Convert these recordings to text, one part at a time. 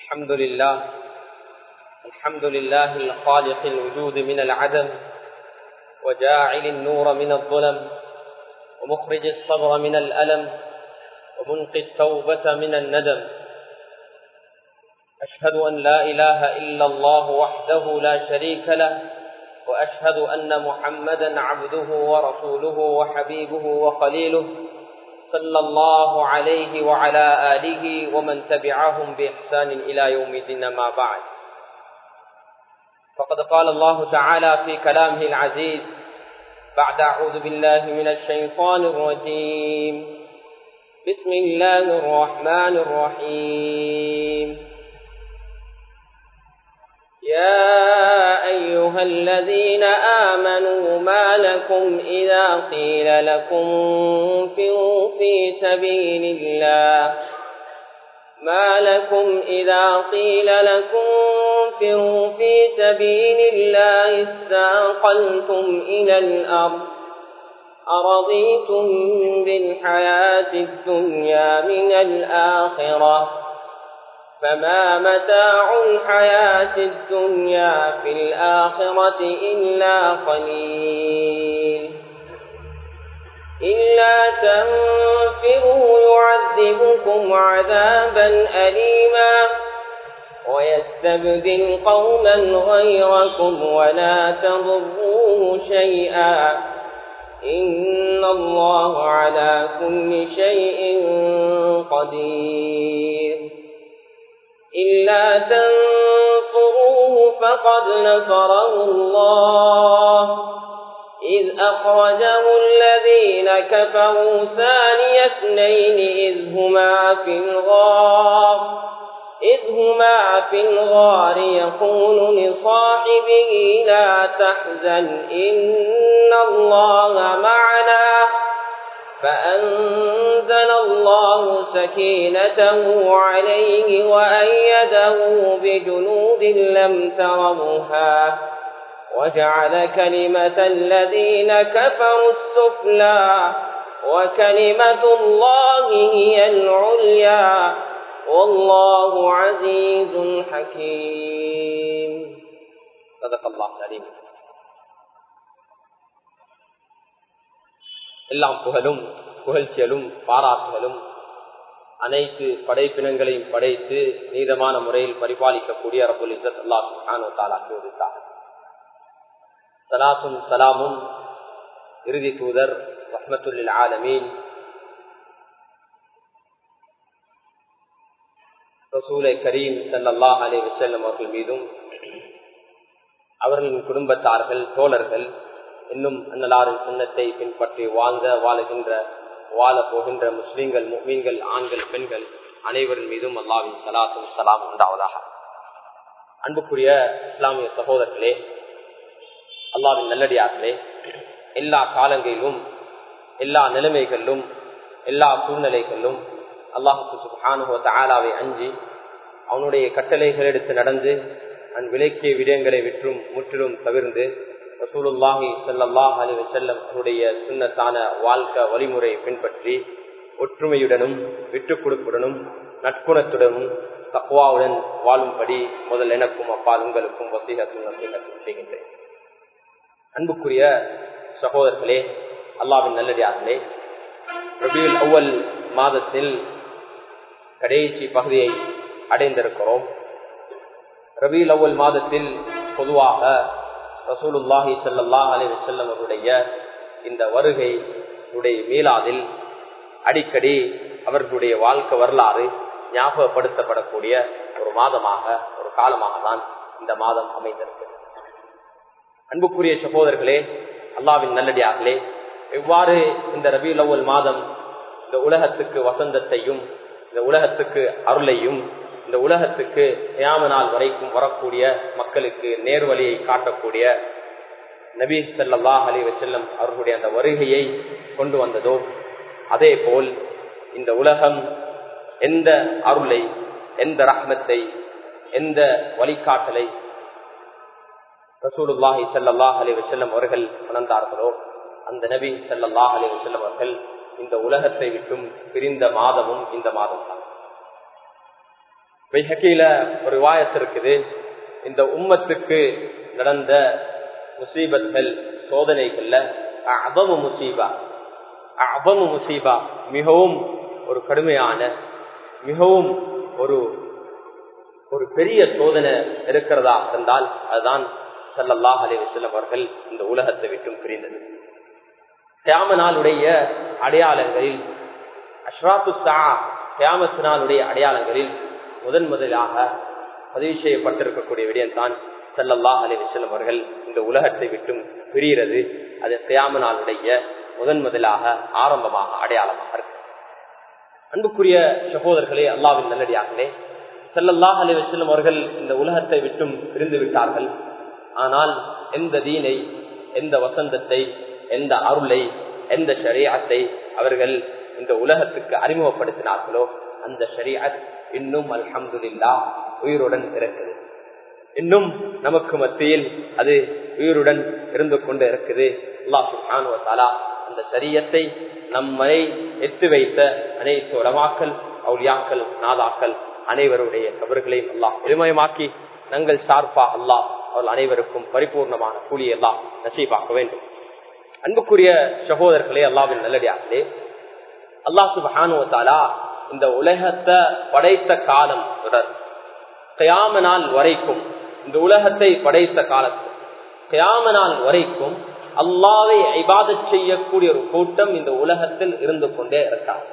الحمد لله الحمد لله الخالق الوجود من العدم وجاعل النور من الظلم ومخرج الصبر من الألم ومنقي التوبة من الندم أشهد أن لا إله إلا الله وحده لا شريك له وأشهد أن محمدا عبده ورسوله وحبيبه وخليله صلى الله عليه وعلى آله ومن تبعهم بإحسان إلى يوم الدين ما بعد فقد قال الله تعالى في كلامه العزيز بعد أعوذ بالله من الشيطان الرجيم بسم الله الرحمن الرحيم يا أيها الذين آمنوا ما لكم إذا قيل لكم انفروا في سبيل الله ما لكم إذا قيل لكم انفروا في سبيل الله استاقلتم إلى الأرض أرضيتم بالحياة الدنيا من الآخرة فما متاع الحياة الدنيا في الآخرة إلا قليل إلا تنفروا يعذبكم عذابا أليما ويستبدل قوما غيركم ولا تضروه شيئا إن الله على كل شيء قدير إلا تنصروه فقد نصره الله إذ أخرجه الذين كفروا ثاني اثنين إذ هما في الغار إذ هما في الغار يقول لصاحبه لا تحزن إن الله معنا فأنزل الله سكينته عليه وأيده بجنود لم تروها وجعل كلمة الذين كفروا السفلى وكلمة الله هي العليا والله عزيز حكيم صدق الله العليم எல்லாம் புகழும் புகழ்ச்சியலும் பாராட்டுகளும் அனைத்து படைப்பினங்களையும் படைத்து நீதமான முறையில் பரிபாலிக்கக்கூடிய ரபுல் இசத் அல்லாஹு தாலாக்கி ஒதுத்தார் சலாத்தும் சலாமும் இறுதி தூதர் ரஹமத்துல்லில் ஆலமீன் ரசூலை கரீம் சல்லாஹ் அலி வசல்லம் அவர்கள் மீதும் அவர்களின் குடும்பத்தார்கள் தோழர்கள் இன்னும் அன்னலாரின் சுண்ணத்தை பின்பற்றி வாழ்ந்த வாழுகின்ற வாழ போகின்ற முஸ்லீம்கள் மீன்கள் ஆண்கள் பெண்கள் அனைவரின் மீதும் அல்லாவின் சலாசும் சலாம் உண்டாவதாக அன்புக்குரிய இஸ்லாமிய சகோதரர்களே அல்லாவின் நல்லடியார்களே எல்லா காலங்களிலும் எல்லா நிலைமைகளிலும் எல்லா சூழ்நிலைகளிலும் அல்லாஹுக்கு சுபானுவ தாலாவை அஞ்சி அவனுடைய கட்டளைகள் எடுத்து நடந்து அன் விலக்கிய விடயங்களை விற்றும் முற்றிலும் தவிர்ந்து ரசூலுல்லாஹி சல்லாஹ் அலி வசல்லம் அவருடைய சுண்ணத்தான வாழ்க்கை வழிமுறையை பின்பற்றி ஒற்றுமையுடனும் விட்டுக் கொடுப்புடனும் நட்புணத்துடனும் தக்குவாவுடன் வாழும்படி முதல் எனக்கும் அப்பால் உங்களுக்கும் வசீகத்தும் வசீகத்தும் செய்கின்றேன் அன்புக்குரிய சகோதரர்களே அல்லாவின் நல்லடியார்களே ரபியுல் அவ்வல் மாதத்தில் கடைசி பகுதியை அடைந்திருக்கிறோம் ரபியுல் அவ்வல் மாதத்தில் பொதுவாக ரசூலுல்லாஹி சல்லாஹ் அலி வசல்லம் அவருடைய இந்த வருகை உடைய மீளாதில் அடிக்கடி அவர்களுடைய வாழ்க்கை வரலாறு ஞாபகப்படுத்தப்படக்கூடிய ஒரு மாதமாக ஒரு காலமாக தான் இந்த மாதம் அமைந்திருக்கு அன்புக்குரிய சகோதரர்களே அல்லாவின் நல்லடியார்களே எவ்வாறு இந்த ரபியுல் அவ்வல் மாதம் இந்த உலகத்துக்கு வசந்தத்தையும் இந்த உலகத்துக்கு அருளையும் இந்த உலகத்துக்கு நியாம நாள் வரைக்கும் வரக்கூடிய மக்களுக்கு நேர்வழியை காட்டக்கூடிய நபி சல்லாஹ் அலி வசல்லம் அவர்களுடைய அந்த வருகையை கொண்டு வந்ததோ அதே போல் இந்த உலகம் எந்த அருளை எந்த ரஹ்மத்தை எந்த வழிகாட்டலை ரசூலுல்லாஹி சல்லாஹ் அலி வசல்லம் அவர்கள் உணர்ந்தார்களோ அந்த நபி சல்லாஹ் அலி வசல்லம் அவர்கள் இந்த உலகத்தை விட்டும் பிரிந்த மாதமும் இந்த மாதம் தான் வைஹக்கில ஒரு வாயத்து இருக்குது இந்த உம்மத்துக்கு நடந்த முசீபத்கள் சோதனைகள்ல அபமு முசீபா அபமு முசீபா மிகவும் ஒரு கடுமையான மிகவும் ஒரு ஒரு பெரிய சோதனை இருக்கிறதா இருந்தால் அதுதான் சல்லல்லாஹ் அலி வசல்லம் அவர்கள் இந்த உலகத்தை விட்டும் பிரிந்தது கியாமனாலுடைய அடையாளங்களில் அஷ்ராத்து சா கியாமத்தினாலுடைய அடையாளங்களில் முதன் முதலாக பதிவு செய்யப்பட்டிருக்கக்கூடிய விடயம் தான் சல்லல்லாஹ் அலி வசல்லம் அவர்கள் இந்த உலகத்தை விட்டும் பிரிகிறது அது கியாமனாலுடைய முதன் முதலாக ஆரம்பமாக அடையாளமாக இருக்கு அன்புக்குரிய சகோதரர்களே அல்லாவின் நல்லடியார்களே செல்லல்லாஹ் அலி வசல்லம் அவர்கள் இந்த உலகத்தை விட்டும் பிரிந்து விட்டார்கள் ஆனால் எந்த தீனை எந்த வசந்தத்தை எந்த அருளை எந்த ஷரியாத்தை அவர்கள் இந்த உலகத்துக்கு அறிமுகப்படுத்தினார்களோ அந்த ஷரியாத் இன்னும் அல்ஹம்துல்லா உயிருடன் இருக்குது இன்னும் நமக்கு மத்தியில் அது உயிருடன் இருந்து கொண்டு இருக்குது அல்லாஹ் அந்த சரியத்தை நம்மை எத்து வைத்த அனைத்து உலமாக்கள் அவுளியாக்கள் நாதாக்கள் அனைவருடைய கபர்களையும் அல்லாஹ் பெருமயமாக்கி நாங்கள் சார்பா அல்லாஹ் அவர்கள் அனைவருக்கும் பரிபூர்ணமான கூலி எல்லாம் நசீபாக்க வேண்டும் அன்புக்குரிய சகோதரர்களே அல்லாவின் நல்லடியார்களே அல்லாஹ் சுபானுவத்தாலா இந்த உலகத்தை படைத்த காலம் தொடர் கயாம நாள் வரைக்கும் இந்த உலகத்தை படைத்த காலத்தில் கயாம நாள் வரைக்கும் அல்லாவை ஐபாத செய்யக்கூடிய ஒரு கூட்டம் இந்த உலகத்தில் இருந்து கொண்டே இருக்காங்க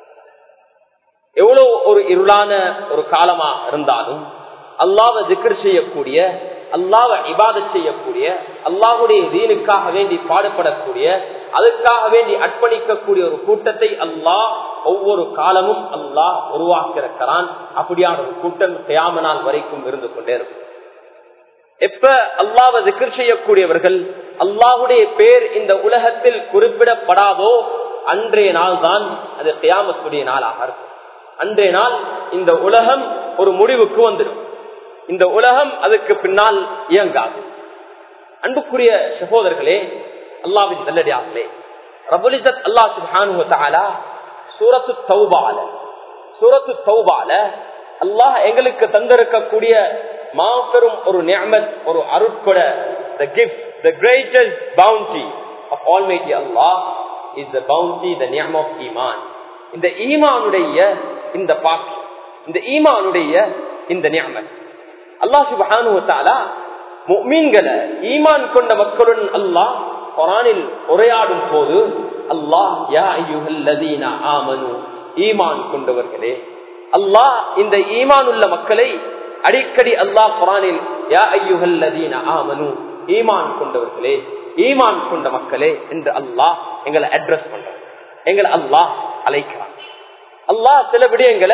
எவ்வளவு ஒரு இருளான ஒரு காலமா இருந்தாலும் அல்லாவை திக்கர் செய்யக்கூடிய அல்லாவை இபாத செய்யக்கூடிய அல்லாஹுடைய தீனுக்காக வேண்டி பாடுபடக்கூடிய அதுக்காக வேண்டி அர்ப்பணிக்கக்கூடிய ஒரு கூட்டத்தை அல்லாஹ் ஒவ்வொரு காலமும் அல்லாஹ் உருவாக்கியிருக்கிறான் அப்படியான ஒரு கூட்டம் கியாம நாள் வரைக்கும் இருந்து கொண்டே இருக்கும் எப்ப அல்லாவை திக்கர் செய்யக்கூடியவர்கள் அல்லாஹுடைய பேர் இந்த உலகத்தில் குறிப்பிடப்படாதோ அன்றைய நாள் தான் அது கியாமத்துடைய நாளாக இருக்கும் அன்றைய நாள் இந்த உலகம் ஒரு முடிவுக்கு வந்துடும் இந்த உலகம் அதுக்கு பின்னால் இயங்காது அன்புக்குரிய சகோதரர்களே அல்லாவின் நல்லடியார்களே ரபுலிசத் அல்லா சுபானு சூரத்து தௌபால சூரத்து தௌபால அல்லாஹ் எங்களுக்கு தந்திருக்கக்கூடிய மாபெரும் ஒரு நியமத் ஒரு அருட்கொட the gift the greatest bounty of almighty allah is the bounty the ni'mah of iman இந்த ஈமானுடைய இந்த பாக்கி இந்த ஈமானுடைய இந்த நியமத் அல்லாஹ் சுபஹானுவத்தாலா மீன்களை ஈமான் கொண்ட மக்களுடன் அல்லாஹ் குரானில் உரையாடும் போது அல்லாஹ் யா ஐயுஹல்லதீன ஆமனு ஈமான் கொண்டவர்களே அல்லாஹ் இந்த ஈமான் உள்ள மக்களை அடிக்கடி அல்லாஹ் குரானில் யா ஐயுஹல்லதீன ஆமனு ஈமான் கொண்டவர்களே ஈமான் கொண்ட மக்களே என்று அல்லாஹ் எங்களை அட்ரஸ் பண்ற எங்களை அல்லாஹ் அழைக்கிறான் அல்லாஹ் சில விடயங்களை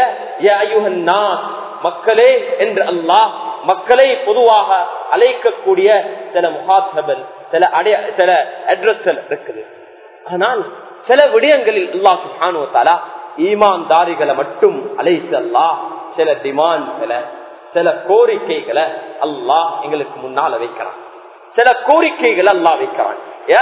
மக்களே என்று அல்லாஹ் மக்களை பொதுவாக அழைக்கக்கூடிய சில முகாத்தபல் சில அடைய சில அட்ரஸ்கள் இருக்குது ஆனால் சில விடயங்களில் அல்லாஹ் சுஹானுவத்தாலா ஈமான்தாரிகளை மட்டும் அழைத்து அல்லாஹ் சில டிமாண்ட்களை சில கோரிக்கைகளை அல்லாஹ் எங்களுக்கு முன்னால வைக்கிறான் சில கோரிக்கைகளை அல்லாஹ் வைக்கிறான்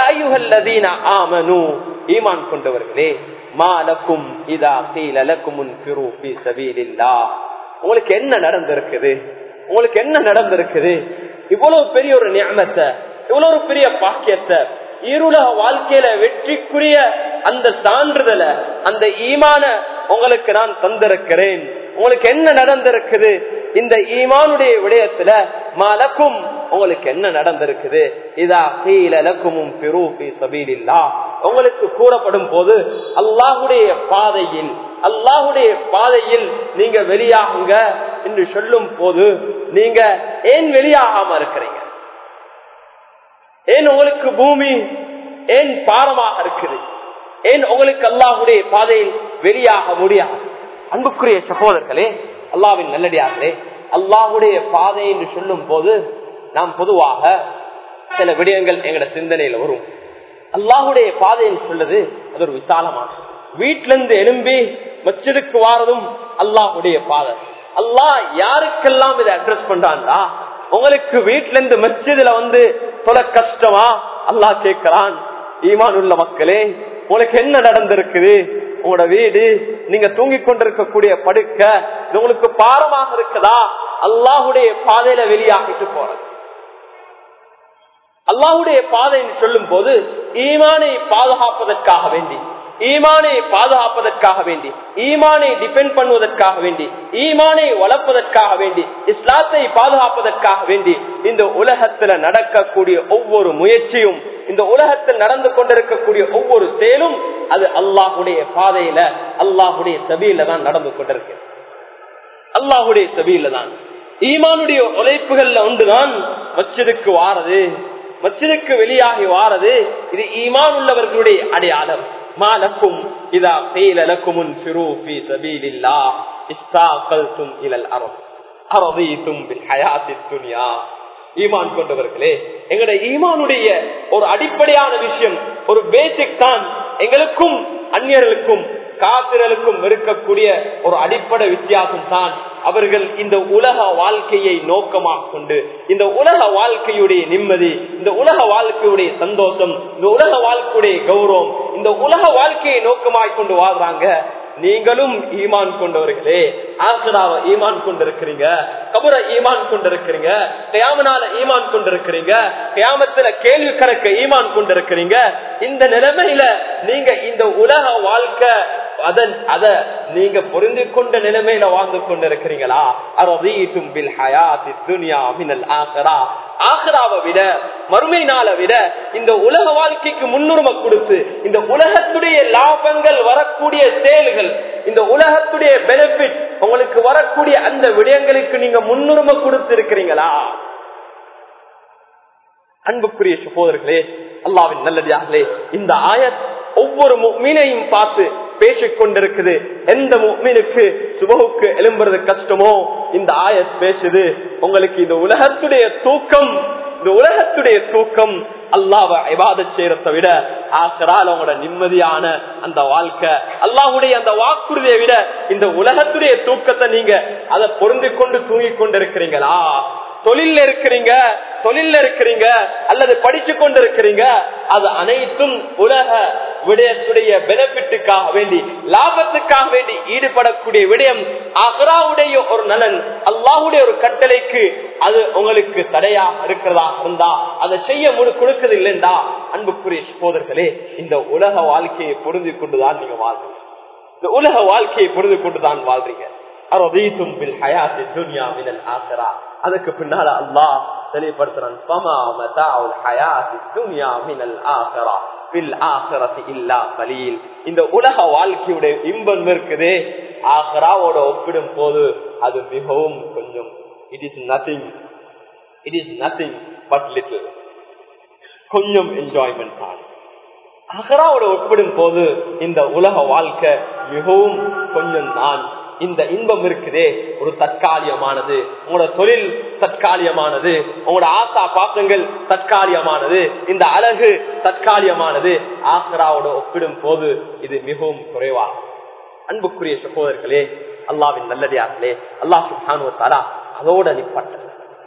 ஈமான் கொண்டவர்களே மாலக்கும் இதா கீழக்கும் உங்களுக்கு என்ன நடந்திருக்குது உங்களுக்கு என்ன நடந்திருக்குது இவ்வளவு பெரிய ஒரு ஞானத்தை இவ்வளவு பெரிய பாக்கியத்தை இருளக வாழ்க்கையில வெற்றிக்குரிய அந்த சான்றிதழை அந்த ஈமான உங்களுக்கு நான் தந்திருக்கிறேன் உங்களுக்கு என்ன நடந்திருக்குது இந்த ஈமானுடைய விடயத்துல மலக்கும் உங்களுக்கு என்ன நடந்திருக்குது இதா கீழக்கும் பெருபி சபீலில்லா உங்களுக்கு கூறப்படும் போது அல்லாஹுடைய பாதையில் அல்லாஹுடைய பாதையில் நீங்க வெளியாகுங்க என்று சொல்லும் போது நீங்க ஏன் வெளியாகாம இருக்கிறீங்க ஏன் உங்களுக்கு பூமி ஏன் பாரமாக இருக்குது ஏன் உங்களுக்கு அல்லாஹுடைய பாதையில் வெளியாக முடியாது அன்புக்குரிய சகோதரர்களே அல்லாவின் நல்லடியார்களே அல்லாஹுடைய பாதை என்று சொல்லும் போது நாம் பொதுவாக சில விடயங்கள் எங்களோட சிந்தனையில வரும் அல்லாஹுடைய பாதைன்னு சொல்லுது அது ஒரு விசாலமான வீட்டில இருந்து எழும்பி மச்சிடுக்கு வாரதும் அல்லாஹுடைய பாதை அல்லாஹ் யாருக்கெல்லாம் இதை அட்ரஸ் பண்றான்டா உங்களுக்கு வீட்டுல இருந்து மஸ்ஜிதுல வந்து சொல்ல கஷ்டமா அல்லாஹ் கேட்கிறான் ஈமான் உள்ள மக்களே உங்களுக்கு என்ன நடந்திருக்குது உங்களோட வீடு நீங்க தூங்கிக் கொண்டிருக்கக்கூடிய படுக்க இது உங்களுக்கு பாரமாக இருக்குதா அல்லாஹுடைய பாதையில வெளியாகிட்டு போறது அல்லாஹுடைய பாதைன்னு சொல்லும் போது ஈமானை பாதுகாப்பதற்காக வேண்டி ஈமானை பாதுகாப்பதற்காக வேண்டி ஈமானை டிபெண்ட் பண்ணுவதற்காக வேண்டி ஈமானை வளர்ப்பதற்காக வேண்டி இஸ்லாத்தை பாதுகாப்பதற்காக வேண்டி இந்த உலகத்துல நடக்கக்கூடிய ஒவ்வொரு முயற்சியும் இந்த உலகத்தில் நடந்து கொண்டிருக்கக்கூடிய ஒவ்வொரு செயலும் அது அல்லாஹுடைய பாதையில அல்லாஹுடைய சபையில தான் நடந்து கொண்டிருக்கு அல்லாஹுடைய சபையில தான் ஈமானுடைய உழைப்புகள்ல ஒன்றுதான் மச்சிதுக்கு வாரது மச்சிதுக்கு வெளியாகி வாரது இது ஈமான் உள்ளவர்களுடைய அடையாளம் மாலக்கும் இதா பேலலக்குமுன் சிறுபி சபீலில்லா இஸ்தாக்கல்தும் இலல் அறம் அரதீத்தும் பில் ஹயாத்தி துனியா ஈமான் கொண்டவர்களே எங்களுடைய ஈமானுடைய ஒரு அடிப்படையான விஷயம் ஒரு பேசிக் தான் எங்களுக்கும் அந்நியர்களுக்கும் காப்பிரலுக்கும் இருக்கக்கூடிய ஒரு அடிப்படை வித்தியாசம் தான் அவர்கள் இந்த உலக வாழ்க்கையை நோக்கமாக கொண்டு இந்த உலக வாழ்க்கையுடைய நிம்மதி இந்த உலக வாழ்க்கையுடைய சந்தோஷம் இந்த உலக வாழ்க்கையுடைய கௌரவம் இந்த உலக வாழ்க்கையை நோக்கமாய் கொண்டு வாழ்றாங்க நீங்களும் ஈமான் கொண்டவர்களே ஆசராவ ஈமான் கொண்டிருக்கிறீங்க கபுர ஈமான் கொண்டிருக்கிறீங்க கயாமனால ஈமான் கொண்டிருக்கிறீங்க கயாமத்துல கேள்வி கணக்க ஈமான் கொண்டிருக்கிறீங்க இந்த நிலைமையில நீங்க இந்த உலக வாழ்க்கை அதன் அத நீங்க பொருந்தி கொண்ட நிலைமையில வாழ்ந்து கொண்டிருக்கிறீங்களா அரதீட்டும் பில் ஹயாத்தி துனியா மினல் ஆசரா ஆசராவை விட மறுமை நாளை விட இந்த உலக வாழ்க்கைக்கு முன்னுரிமை கொடுத்து இந்த உலகத்துடைய லாபங்கள் வரக்கூடிய செயல்கள் இந்த உலகத்துடைய பெனிபிட் உங்களுக்கு வரக்கூடிய அந்த விடயங்களுக்கு நீங்க முன்னுரிமை கொடுத்து இருக்கிறீங்களா அன்புக்குரிய சகோதரர்களே அல்லாவின் நல்லதாகலே இந்த ஆயத் ஒவ்வொரு மீனையும் பார்த்து பேசிக் கொண்டிருக்குது எந்த மீனுக்கு சுபகுக்கு எழும்புறது கஷ்டமோ இந்த ஆயத் பேசுது உங்களுக்கு இந்த உலகத்துடைய தூக்கம் இந்த உலகத்துடைய தூக்கம் அல்லாவ இவாத செய்யறத விட ஆசரால் அவங்களோட நிம்மதியான அந்த வாழ்க்கை அல்லாஹுடைய அந்த வாக்குறுதியை விட இந்த உலகத்துடைய தூக்கத்தை நீங்க அதை பொருந்தி கொண்டு தூங்கி கொண்டு இருக்கிறீங்களா தொழில இருக்கிறீங்க தொழில இருக்கிறீங்க அல்லது படிச்சு கொண்டு இருக்கிறீங்க அது அனைத்தும் உலக விடயத்துடைய பெனிபிட்டுக்காக வேண்டி லாபத்துக்காக வேண்டி ஈடுபடக்கூடிய விடயம் அகராவுடைய ஒரு நலன் அல்லாஹுடைய ஒரு கட்டளைக்கு அது உங்களுக்கு தடையா இருக்கிறதா இருந்தா அதை செய்ய முழு கொடுக்குது இல்லைண்டா அன்புக்குரிய சகோதரர்களே இந்த உலக வாழ்க்கையை பொருந்தி கொண்டுதான் நீங்க வாழ்றீங்க இந்த உலக வாழ்க்கையை பொருந்தி கொண்டுதான் வாழ்றீங்க அதுக்கு பின்னால அல்லாஹ் தெளிவுபடுத்துறான் இந்த உலக வாழ்க்கையுடைய இன்பம் இருக்குது ஆஹராவோட ஒப்பிடும் போது அது மிகவும் கொஞ்சம் it is nothing it is nothing but little கொஞ்சம் என்ஜாய்மெண்ட் தான் அகராவோட ஒப்பிடும் போது இந்த உலக வாழ்க்கை மிகவும் கொஞ்சம் தான் இந்த இன்பம் இருக்குதே ஒரு தற்காலிகமானது உங்களோட தொழில் தற்காலிகமானது உங்களோட ஆசா பாசங்கள் தற்காலிகமானது இந்த அழகு தற்காலிகமானது ஆசராவோட ஒப்பிடும் போது இது மிகவும் குறைவா அன்புக்குரிய சகோதரர்களே அல்லாவின் நல்லடியார்களே அல்லாஹ் சுபானுவத்தாரா அதோட நிப்பட்ட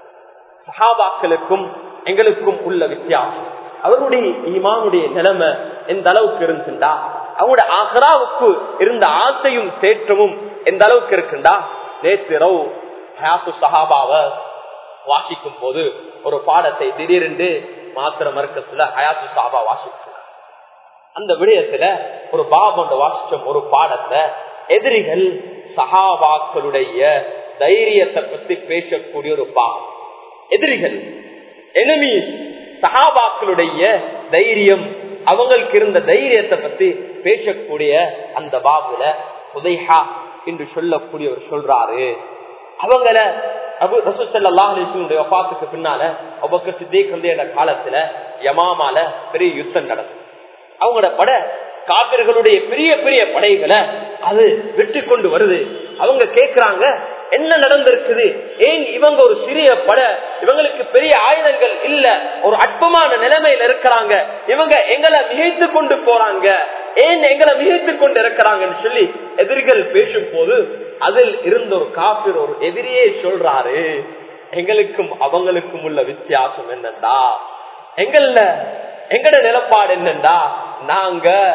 சஹாபாக்களுக்கும் எங்களுக்கும் உள்ள வித்தியாசம் அவருடைய ஈமானுடைய நிலைமை எந்த அளவுக்கு இருந்துட்டா அவங்களோட அஹ்ராவுக்கு இருந்த ஆசையும் தேற்றமும் எந்த அளவுக்கு இருக்குண்டா நேற்று இரவு ஹயாத்து சஹாபாவ வாசிக்கும் போது ஒரு பாடத்தை திடீரென்று மாத்திர மறுக்கத்துல ஹயாத்து சஹாபா வாசிக்கிறார் அந்த விடயத்துல ஒரு பாபண்ட வாசிச்ச ஒரு பாடத்தை எதிரிகள் சஹாபாக்களுடைய தைரியத்தை பத்தி பேசக்கூடிய ஒரு பாகம் எதிரிகள் எனிமி சஹாபாக்களுடைய தைரியம் அவங்களுக்கு இருந்த தைரியத்தை பத்தி பேசக்கூடிய அந்த பாபுல உதைஹா என்று சொல்லக்கூடியவர் சொல்றாரு அவங்கள அபு ரசூசல்லாஹுடைய வபாத்துக்கு பின்னால அபுக்கு சித்திக் வந்து காலத்துல யமாமால பெரிய யுத்தம் நடக்கும் அவங்களோட பட காப்பிர்களுடைய பெரிய பெரிய படைகளை அது வெற்றி கொண்டு வருது அவங்க கேக்குறாங்க என்ன நடந்திருக்குது ஏன் இவங்க ஒரு சிறிய பட இவங்களுக்கு பெரிய ஆயுதங்கள் இல்ல ஒரு அற்பமான நிலைமையில இருக்கிறாங்க இவங்க எங்களை மிகைத்து கொண்டு போறாங்க ஏன் எங்களை மிகைத்து கொண்டு இருக்கிறாங்கன்னு சொல்லி எதிரிகள் பேசும் போது அதில் இருந்த ஒரு காப்பீர் ஒரு எதிரியே சொல்றாரு எங்களுக்கும் அவங்களுக்கும் உள்ள வித்தியாசம் என்னண்டா எங்கள்ல எங்கட நிலப்பாடு என்னண்டா நாங்க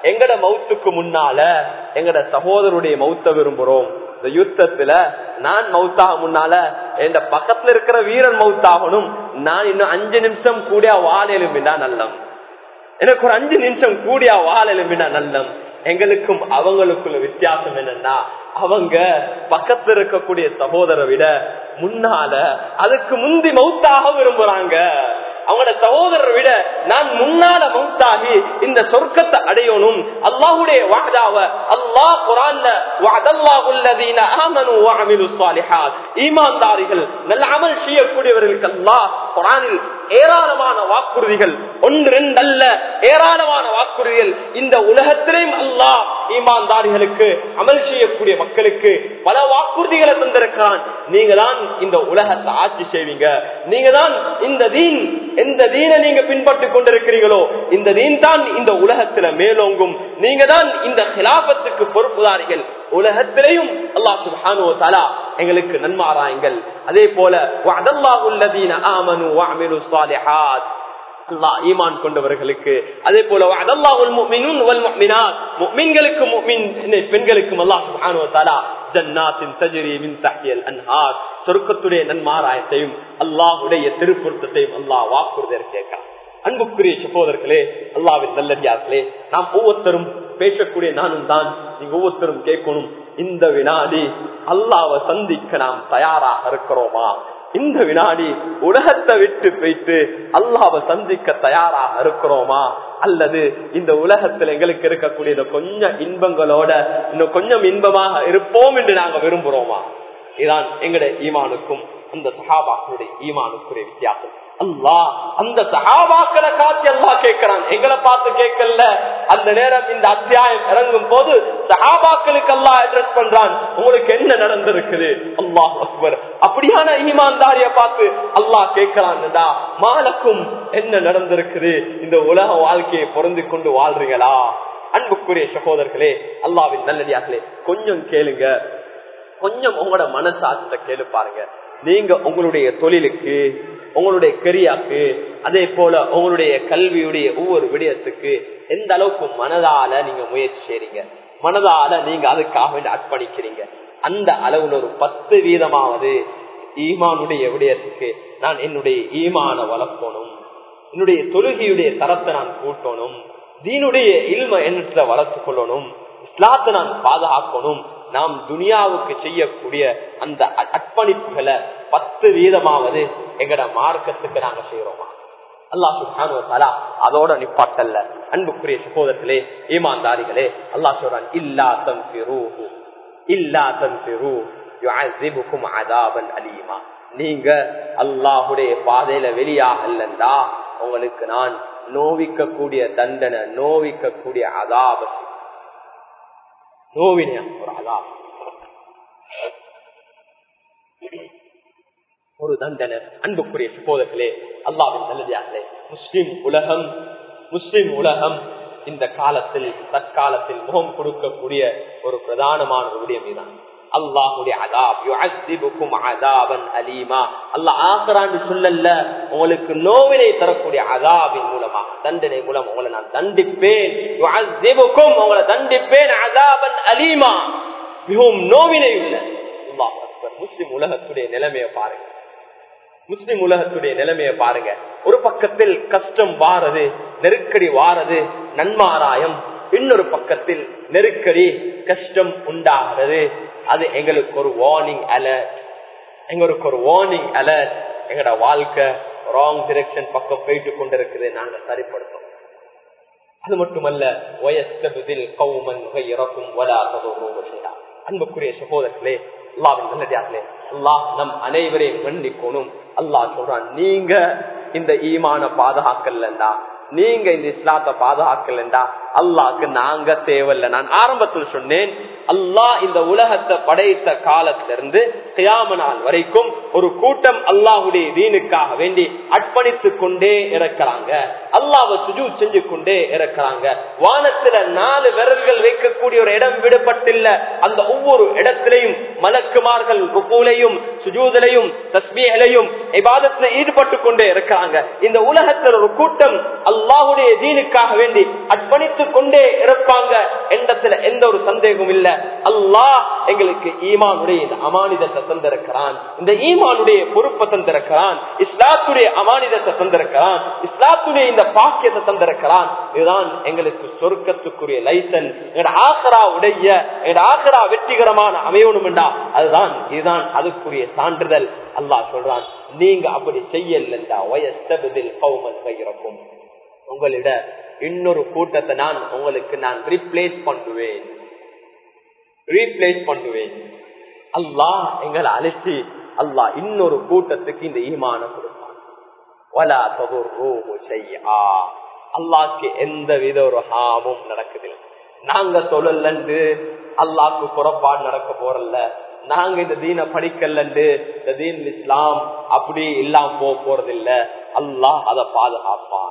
எங்கட மௌத்துக்கு முன்னால எங்கட சகோதரருடைய மௌத்த விரும்புறோம் இந்த யுத்தத்துல நான் மௌத்தாக முன்னால என் பக்கத்துல இருக்கிற வீரன் மௌத்தாகணும் நான் இன்னும் அஞ்சு நிமிஷம் கூடிய வால் எலும்பினா நல்லம் எனக்கு ஒரு அஞ்சு நிமிஷம் கூடிய வால் எலும்பினா நல்லம் எங்களுக்கும் அவங்களுக்குள்ள வித்தியாசம் என்னன்னா அவங்க பக்கத்துல இருக்கக்கூடிய சகோதரரை விட முன்னால அதுக்கு முந்தி மௌத்தாக விரும்புறாங்க அவங்களோட சகோதரரை விட நான் முன்னால மௌத்தாகி இந்த சொர்க்கத்தை அடையணும் அல்லாஹுடைய வாதாவ அல்லாஹ் குரான்ல வஅதல்லாஹுல்லதீன ஆமனு வஅமிலு ஸாலிஹாத் ஈமான்தாரிகள் நல்ல அமல் செய்யக்கூடியவர்களுக்கு அல்லாஹ் குரானில் ஏராளமான வாக்குறுதிகள் ஒன்று ரெண்டு அல்ல ஏராளமான வாக்குறுதிகள் இந்த உலகத்திலேயும் அல்லாஹ் ஈமான்தாரிகளுக்கு அமல் செய்யக்கூடிய மக்களுக்கு பல வாக்குறுதிகளை தந்திருக்கிறான் நீங்க தான் இந்த உலகத்தை ஆட்சி செய்வீங்க நீங்க தான் இந்த தீன் எந்த தீனை நீங்க பின்பற்றி கொண்டிருக்கிறீங்களோ இந்த தீன் தான் இந்த உலகத்துல மேலோங்கும் நீங்க தான் இந்த ஹிலாபத்துக்கு பொறுப்புதாரிகள் உலகத்திலையும் அல்லாஹ் சுப்ஹானு தலா எங்களுக்கு நன்மாராயங்கள் அதே போல வஅதல்லாஹுல்லதீன ஆமனு வஅமிலு ஸாலிஹாத் அல்லாஹ் ஈமான் கொண்டவர்களுக்கு அதே போல வஅதல்லாஹுல் முஃமினூன் வல் முஃமினாத் முஃமின்களுக்கு முஃமின் பெண்களுக்கும் அல்லாஹ் சுப்ஹானஹு வ தஆலா ஜன்னாத்தின் தஜ்ரி மின் தஹ்தில் அன்ஹார் சொர்க்கத்துடைய நன்மாராயத்தையும் அல்லாஹ்வுடைய திருப்பொருத்தத்தையும் அல்லாஹ் வாக்குறுதி கேட்கிறான் அன்புக்குரிய சகோதரர்களே அல்லாவின் நல்லடியார்களே நாம் ஒவ்வொருத்தரும் பேசக்கூடிய நானும் தான் நீங்க ஒவ்வொருத்தரும் கேட்கணும் இந்த வினாடி அல்லாவை சந்திக்க நாம் தயாராக இருக்கிறோமா இந்த வினாடி உலகத்தை விட்டு போயிட்டு அல்லாவை சந்திக்க தயாராக இருக்கிறோமா அல்லது இந்த உலகத்தில் எங்களுக்கு இருக்கக்கூடிய இந்த கொஞ்சம் இன்பங்களோட இன்னும் கொஞ்சம் இன்பமாக இருப்போம் என்று நாங்க விரும்புறோமா இதான் எங்களுடைய ஈமானுக்கும் அந்த சஹாபாக்களுடைய ஈமானுக்குரிய வித்தியாசம் அல்லாஹ் அந்த சஹாபாக்களை காத்தி அல்லாஹ் கேட்கிறான் எங்களை பார்த்து கேட்கல அந்த நேரம் இந்த அத்தியாயம் இறங்கும் போது சஹாபாக்களுக்கு அல்லாஹ் அட்ரஸ் பண்றான் உங்களுக்கு என்ன நடந்திருக்குது அல்லாஹ் அக்பர் அப்படியான ஈமான்தாரிய பார்த்து அல்லாஹ் கேட்கிறான்டா மாலக்கும் என்ன நடந்திருக்குது இந்த உலக வாழ்க்கையை பொருந்தி கொண்டு வாழ்றீங்களா அன்புக்குரிய சகோதரர்களே அல்லாவின் நல்லடியார்களே கொஞ்சம் கேளுங்க கொஞ்சம் உங்களோட மனசாட்சிட்ட கேளு பாருங்க நீங்க உங்களுடைய தொழிலுக்கு உங்களுடைய கெரியாக்கு அதே போல உங்களுடைய கல்வியுடைய ஒவ்வொரு விடயத்துக்கு எந்த அளவுக்கு மனதால நீங்க முயற்சி செய்றீங்க மனதால நீங்க அதுக்காக வேண்டி அர்ப்பணிக்கிறீங்க அந்த அளவுல ஒரு பத்து வீதமாவது ஈமானுடைய விடயத்துக்கு நான் என்னுடைய ஈமான வளர்க்கணும் என்னுடைய தொழுகையுடைய தரத்தை நான் கூட்டணும் தீனுடைய இல்ம எண்ணத்தை வளர்த்து கொள்ளணும் இஸ்லாத்தை நான் பாதுகாக்கணும் நாம் துனியாவுக்கு செய்யக்கூடிய அந்த அர்ப்பணிப்புகளை பத்து வீதமாவது எங்கட மார்க்கத்துக்கு நாங்க செய்யறோமா அல்லாஹ் அதோட நிப்பாட்டல்ல அன்புக்குரிய சகோதரர்களே ஈமான்தாரிகளே அல்லாஹ் சொல்றான் இல்லா தம்பிரு இல்லா தம்பிரு அதாபன் அலீமா நீங்க அல்லாஹுடைய பாதையில வெளியாகலண்டா உங்களுக்கு நான் நோவிக்கக்கூடிய தண்டனை நோவிக்கக்கூடிய அதாபத்தை நோவின ஒரு அதாப் ஒரு தண்டனை அன்புக்குரிய சகோதரர்களே அல்லாவின் நல்லதார்களே முஸ்லிம் உலகம் முஸ்லிம் உலகம் இந்த காலத்தில் தற்காலத்தில் முகம் கொடுக்கக்கூடிய ஒரு பிரதானமான ஒரு விடயம் இதுதான் அல்லாஹுடைய அதாப் யுஅஸ்ஸிபுக்கும் அதாபன் அலீமா அல்லாஹ் ஆக்கறான்னு சொல்லல உங்களுக்கு நோவினை தரக்கூடிய அதாபின் மூலமா தண்டனை மூலம் உங்களை நான் தண்டிப்பேன் யுஅஸ்ஸிபுக்கும் உங்களை தண்டிப்பேன் அதாபன் அலீமா மிகவும் நோவினை உள்ள அல்லாஹ் அக்பர் முஸ்லிம் உலகத்துடைய நிலைமையை பாருங்க முஸ்லிம் உலகத்துடைய நிலைமையை பாருங்க ஒரு பக்கத்தில் கஷ்டம் வாரது நெருக்கடி வாரது நன்மாராயம் இன்னொரு பக்கத்தில் நெருக்கடி கஷ்டம் உண்டாகிறது அது எங்களுக்கு ஒரு வார்னிங் அலர்ட் எங்களுக்கு ஒரு வார்னிங் அலர்ட் எங்களோட வாழ்க்கை ராங் டிரெக்ஷன் பக்கம் போயிட்டு கொண்டிருக்குது நாங்க சரிப்படுத்தோம் அது மட்டுமல்ல வயசபதில் கௌமன் இறக்கும் அன்புக்குரிய சகோதரர்களே அல்லாவின் நல்லதார்களே அல்லாஹ் நம் அனைவரையும் மன்னிக்கணும் அல்லாஹ் சொல்றான் நீங்க இந்த ஈமான பாதுகாக்கலண்டா நீங்க இந்த இஸ்லாத்தை பாதுகாக்கலண்டா அல்லாஹ்க்கு நாங்க தேவையில்லை நான் ஆரம்பத்தில் சொன்னேன் அல்லாஹ் இந்த உலகத்தை படைத்த காலத்திலிருந்து கியாம நாள் வரைக்கும் ஒரு கூட்டம் அல்லாஹுடைய தீனுக்காக வேண்டி அர்ப்பணித்துக் கொண்டே இருக்கிறாங்க அல்லாவை சுஜூ செஞ்சு கொண்டே இருக்கிறாங்க வானத்துல நாலு விரல்கள் வைக்கக்கூடிய ஒரு இடம் விடுபட்டில்ல அந்த ஒவ்வொரு இடத்திலையும் மலக்குமார்கள் ருக்கூலையும் சுஜூதலையும் தஸ்மியலையும் இபாதத்துல ஈடுபட்டு கொண்டே இருக்கிறாங்க இந்த உலகத்தில் ஒரு கூட்டம் அல்லாஹுடைய தீனுக்காக வேண்டி அர்ப்பணித்து படித்துக் கொண்டே இருப்பாங்க என்றத்துல எந்த ஒரு சந்தேகமும் இல்ல அல்லாஹ் எங்களுக்கு ஈமானுடைய இந்த அமானிதத்தை தந்திருக்கிறான் இந்த ஈமானுடைய பொறுப்பை தந்திருக்கிறான் இஸ்லாத்துடைய அமானிதத்தை தந்திருக்கிறான் இஸ்லாத்துடைய இந்த பாக்கியத்தை தந்திருக்கிறான் இதுதான் எங்களுக்கு சொர்க்கத்துக்குரிய லைசன்ஸ் எங்கட ஆசரா உடைய எங்கட ஆசரா வெற்றிகரமான அமையணும்டா அதுதான் இதுதான் அதுக்குரிய சான்றிதழ் அல்லாஹ் சொல்றான் நீங்க அப்படி செய்யலண்டா வயசபதில் கௌமன் கையிறக்கும் உங்களிட இன்னொரு கூட்டத்தை நான் உங்களுக்கு நான் ரீப்ளேஸ் பண்ணுவேன் ரீப்ளேஸ் பண்ணுவேன் அல்லாஹ் எங்களை அழைச்சி அல்லாஹ் இன்னொரு கூட்டத்துக்கு இந்த ஈமான கொடுப்பான் வலா தகுர்ரூஹு ஷைஆ. அல்லாஹ்க்கு எந்த வித ஒரு ஹாமும் நடக்குதில்லை நாங்க சொல்லலண்டு அல்லாஹ்க்கு புறப்பாடு நடக்க போறல்ல நாங்க இந்த தீன படிக்கலண்டு இந்த தீன் இஸ்லாம் அப்படி இல்லாம போக போறதில்ல அல்லாஹ் அதை பாதுகாப்பான்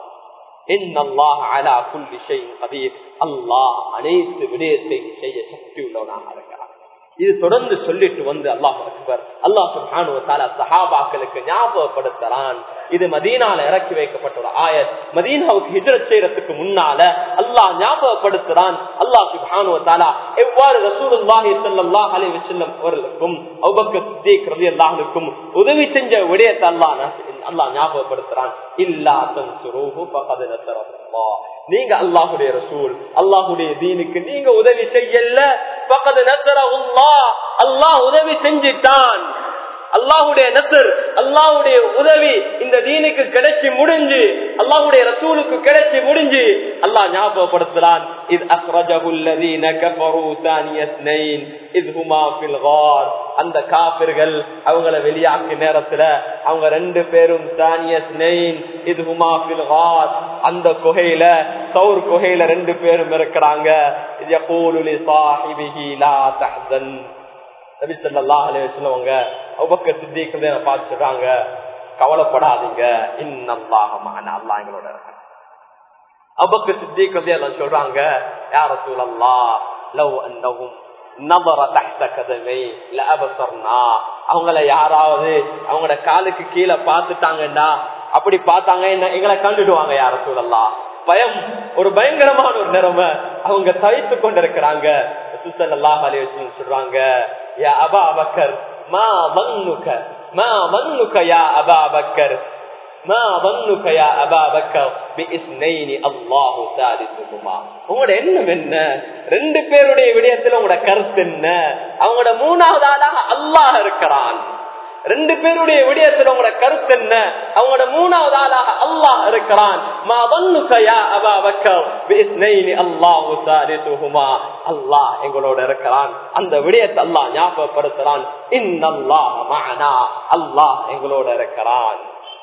அல்லாஹ் அனைத்து விடயத்தையும் செய்ய சக்தி உள்ளவனாக இருக்கிறான் இது தொடர்ந்து சொல்லிட்டு வந்து அல்லாஹ் அக்பர் அல்லாஹ் சுபானுவத்தால சஹாபாக்களுக்கு ஞாபகப்படுத்துறான் இது மதீனால இறக்கி வைக்கப்பட்ட ஒரு ஆயத் மதீனாவுக்கு ஹிஜரத் செய்யறதுக்கு முன்னால அல்லாஹ் ஞாபகப்படுத்துறான் அல்லாஹ் சுபானுவத்தாலா எவ்வாறு ரசூலுல்லாஹி ஸல்லல்லாஹு அலைஹி வஸல்லம் அவர்களுக்கும் அபூபக்கர் சித்திக் ரலியல்லாஹுக்கும் உதவி செஞ்ச விடயத்தை அல்லாஹ் அல்லாஹ் ஞாபகப்படுத்துறான் இல்லா தன்சுரூஹு ஃபகத் நஸரல்லாஹ் நீங்க அல்லாஹுடைய ரசூல் அல்லாஹுடைய தீனுக்கு நீங்க உதவி செய்யல பக்கத்து நசரவுல்லா அல்லாஹ் உதவி செஞ்சிட்டான் அல்லாஹுடைய நசர் அல்லாஹுடைய உதவி இந்த தீனுக்கு கிடைச்சி முடிஞ்சு அல்லாஹுடைய ரசூலுக்கு கிடைச்சி முடிஞ்சு அல்லாஹ் ஞாபகப்படுத்துறான் இது அஸ்ரஜகுல்லதீன கஃபரு தானியஸ்னைன் இது ஹுமா ஃபில் கார் அந்த காபிர்கள் அவங்கள வெளியாக்கி நேரத்துல அவங்க ரெண்டு பேரும் தானியஸ்னைன் இது ஹுமா ஃபில் கார் அந்த குகையில சௌர் குகையில ரெண்டு பேரும் இருக்கிறாங்க யகூலு லி சாஹிபிஹி லா தஹ்சன் நபி ஸல்லல்லாஹு அலைஹி வஸல்லம் அவங்க அபூபக்கர் சித்திக் பார்த்து சொல்றாங்க கவலைப்படாதீங்க இன்னல்லாஹ மஅனா அல்லாஹ் எங்களோட இருக்கான் அபூபக்கர் சித்திக் ரலியல்லாஹு சொல்றாங்க யா ரசூலல்லாஹ் லவ் அன்னஹும் நபர தஹ்த கதமை லஅபசர்னா அவங்கள யாராவது அவங்களோட காலுக்கு கீழே பார்த்துட்டாங்கன்னா அப்படி பார்த்தாங்க என்ன எங்களை கண்டுடுவாங்க யார சூழல்லா பயம் ஒரு பயங்கரமான ஒரு நிலைமை அவங்க தவித்து கொண்டிருக்கிறாங்க சொல்றாங்க யா அபா அபக்கர் மா வன்னுக்க மா வன்னுக்க யா அபா அபக்கர் மா வன்னுக்க யா அபா அபக்கர் பிஇஸ்னைனி அல்லாஹு சாலிசுஹுமா உங்களோட எண்ணம் என்ன ரெண்டு பேருடைய விடயத்துல உங்களோட கருத்து என்ன அவங்களோட மூணாவது ஆளாக அல்லாஹ் இருக்கிறான் ரெண்டு பேருடைய விடயத்துல உங்களோட கருத்து என்ன அவங்களோட மூணாவது ஆளாக அல்லாஹ் இருக்கிறான் அல்லாஹ் எங்களோட இருக்கிறான் அந்த விடயத்தை அல்லாஹ் ஞாபகப்படுத்துறான் அல்லாஹ் எங்களோட இருக்கிறான்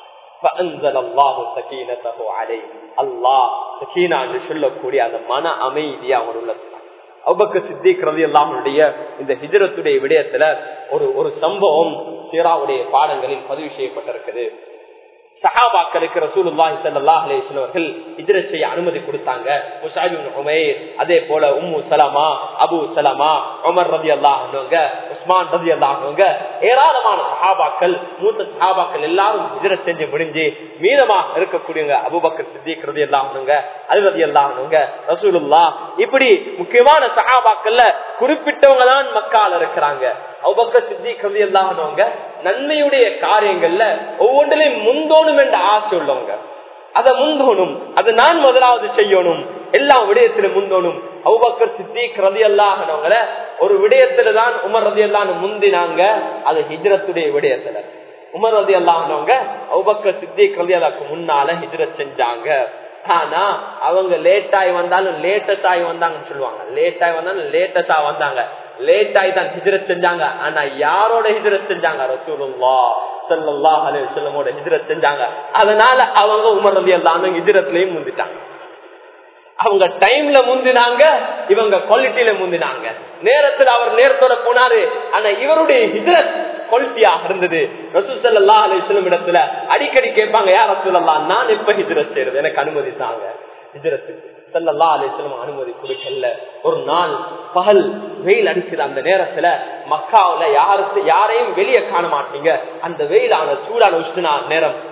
சொல்லக்கூடிய அந்த மன அமைதியா அவர் உள்ள அவ்வக்க சித்திக் ரவி அல்லாமனுடைய இந்த ஹிஜரத்துடைய விடயத்துல ஒரு ஒரு சம்பவம் சீராவுடைய பாடங்களில் பதிவு செய்யப்பட்டிருக்குது சஹாபாக்களுக்கு ரசூலுல்லாஹி ஸல்லல்லாஹு அலைஹி வஸல்லம் அவர்கள் ஹிஜ்ரத் செய்ய அனுமதி கொடுத்தாங்க முஸாப் இப்னு உமைர் அதே போல Umm Salama Abu Salama Umar ரலியல்லாஹு அன்ஹுங்க உஸ்மான் ரலியல்லாஹு அன்ஹுங்க ஏராளமான சஹாபாக்கள் மூத்த சஹாபாக்கள் எல்லாரும் ஹிஜ்ரத் செஞ்சு முடிஞ்சு மீதமா இருக்கக்கூடியவங்க அபூபக்கர் சித்திக் ரலியல்லாஹு அன்ஹுங்க அலி ரலியல்லாஹு அன்ஹுங்க ரசூலுல்லாஹ் இப்படி முக்கியமான சஹாபாக்கள்ல குறிப்பிட்டவங்க தான் மக்கால இருக்கிறாங்க அவ்வக்க சித்தி கவி எல்லாம்னவங்க நன்மையுடைய காரியங்கள்ல ஒவ்வொன்றிலையும் முந்தோணும் என்ற ஆசை உள்ளவங்க அதை முந்தோணும் அதை நான் முதலாவது செய்யணும் எல்லா விடயத்திலும் முந்தோணும் அவ்வக்கர் சித்தி ரதி அல்லாஹனவங்கள ஒரு விடயத்துல தான் உமர் ரதி அல்லான்னு முந்தினாங்க அது ஹிஜ்ரத்துடைய விடயத்துல உமர் ரதி அல்லாஹனவங்க அவ்வக்கர் சித்தி ரதி அல்லாக்கு முன்னால ஹிஜ்ரத் செஞ்சாங்க ஆனா அவங்க லேட் ஆகி வந்தாலும் லேட்டஸ்ட் ஆகி வந்தாங்கன்னு சொல்லுவாங்க லேட் ஆகி வந்தாலும் லேட்டஸ்டா வந்தாங்க லேட் ஆகி தான் ஹிஜ்ரத் செஞ்சாங்க ஆனா யாரோட ஹிஜ்ரத் செஞ்சாங்க ரசூலுல்லா சல்லா அலி சொல்லமோட ஹிஜ்ரத் செஞ்சாங்க அதனால அவங்க உமர் ரதி அல்லாம ஹிஜ்ரத்லயும் முந்திட்டாங்க அவங்க டைம்ல முந்தினாங்க இவங்க குவாலிட்டியில முந்தினாங்க நேரத்தில் அவர் நேரத்தோட போனாரு ஆனா இவருடைய ஹிஜ்ரத் குவாலிட்டியாக இருந்தது ரசூசல்லா அலிஸ்லம் இடத்துல அடிக்கடி கேட்பாங்க யார் ரசூலல்லா நான் எப்ப ஹிஜ்ரத் செய்யறது எனக்கு அனுமதி தாங்க ஹிஜ்ரத்துக்கு சல்லல்லா அலிஸ்லம் அனுமதி கொடுக்கல ஒரு நாள் பகல் வெயில் அடிக்குது அந்த நேரத்துல மக்காவுல யாருக்கு யாரையும் வெளியே காண மாட்டீங்க அந்த வெயிலான சூடான உஷ்ணனா நேரம்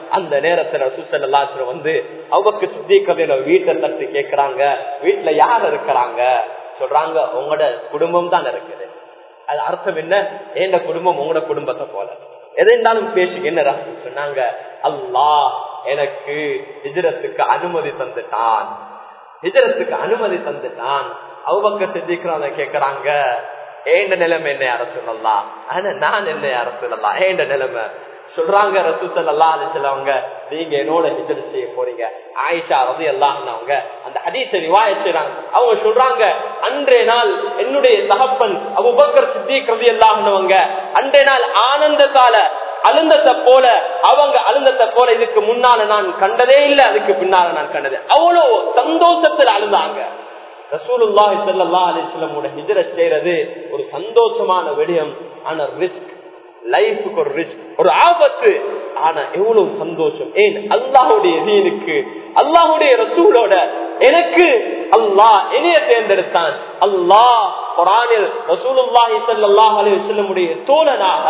அந்த நேரத்துல ரசூசல்லாஸ்வரம் வந்து அவக்கு சித்திக்கதையில வீட்டை தட்டு கேக்குறாங்க வீட்டுல யார் இருக்கிறாங்க சொல்றாங்க உங்களோட குடும்பம் தான் இருக்குது அது அர்த்தம் என்ன எந்த குடும்பம் உங்களோட குடும்பத்தை போல எதை இருந்தாலும் பேசுங்க என்ன ரசூல் சொன்னாங்க அல்லாஹ் எனக்கு ஹிஜரத்துக்கு அனுமதி தந்துட்டான் ஹிஜரத்துக்கு அனுமதி தந்துட்டான் அவங்க சித்திக்கிறவங்க கேக்குறாங்க ஏண்ட நிலைமை என்ன யார சொல்லலாம் ஆனா நான் என்ன யார சொல்லலாம் ஏண்ட நிலைமை சொல்றாங்க ரசூசல்லா சிலவங்க நீங்க என்னோட ஹிஜர் செய்ய போறீங்க ஆயிஷா ரவி எல்லாம் அவங்க அந்த ஹதீச ரிவாய செய்றாங்க அவங்க சொல்றாங்க அன்றைய நாள் என்னுடைய தகப்பன் அபுபக்கர் சித்திக் ரவி எல்லாம்னவங்க அன்றைய நாள் ஆனந்தத்தால அழுந்தத்தை போல அவங்க அழுந்தத்தை போல இதுக்கு முன்னால நான் கண்டதே இல்லை அதுக்கு பின்னால நான் கண்டது அவ்வளவு சந்தோஷத்துல அழுந்தாங்க ரசூலுல்லாஹி ஸல்லல்லாஹு அலைஹி வஸல்லம் ஹிஜ்ரத் செய்யறது ஒரு சந்தோஷமான விடயம் ஆனா ரிஸ்க் லைஃபுக்கு ஒரு ரிஸ்க் ஒரு ஆபத்து ஆனா எவ்வளவு சந்தோஷம் ஏன் அல்லாஹுடைய தீனுக்கு அல்லாஹுடைய ரசூலோட எனக்கு அல்லாஹ் என்னைய தேர்ந்தெடுத்தான் அல்லாஹ் குரானில் ரசூலுல்லாஹி ஸல்லல்லாஹு அலைஹி வஸல்லமுடைய தோழனாக